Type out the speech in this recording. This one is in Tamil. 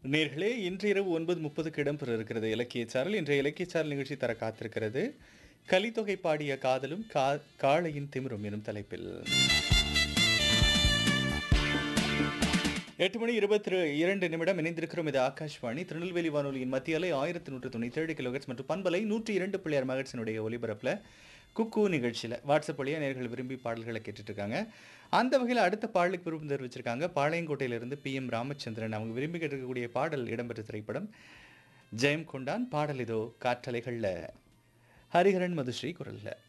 நேர்களே இன்று இரவு ஒன்பது முப்பதுக்கு இடம்பெற இருக்கிறது இலக்கிய சாரல் இன்றைய இலக்கிய சாரல் நிகழ்ச்சி தர காத்திருக்கிறது கலித்தொகை பாடிய காதலும் கா காளையின் திமிரும் எனும் தலைப்பில் எட்டு மணி இருபத்தி இரண்டு நிமிடம் இணைந்திருக்கிறோம் இது ஆகாஷ்வாணி திருநெல்வேலி வானொலியின் மத்திய அலை ஆயிரத்தி நூற்று தொண்ணூற்றி ஏழு கிலோஹெட்ஸ் மற்றும் பண்பலை நூற்றி இரண்டு பிள்ளையார் மகட்ஸினுடைய ஒலிபரப்பில் குக்கு நிகழ்ச்சியில் வாட்ஸ்அப் வழியாக நேர்கள் விரும்பி பாடல்களை கேட்டுட்டு இருக்காங்க அந்த வகையில் அடுத்த பாடலுக்கு விருப்பம் தெரிவிச்சிருக்காங்க பாளையங்கோட்டையிலிருந்து பி எம் ராமச்சந்திரன் அவங்க விரும்பி கேட்டிருக்கக்கூடிய பாடல் இடம்பெற்ற திரைப்படம் ஜெயம் கொண்டான் பாடல் இதோ காற்றலைகளில் ஹரிஹரன் மதுஸ்ரீ குரலில்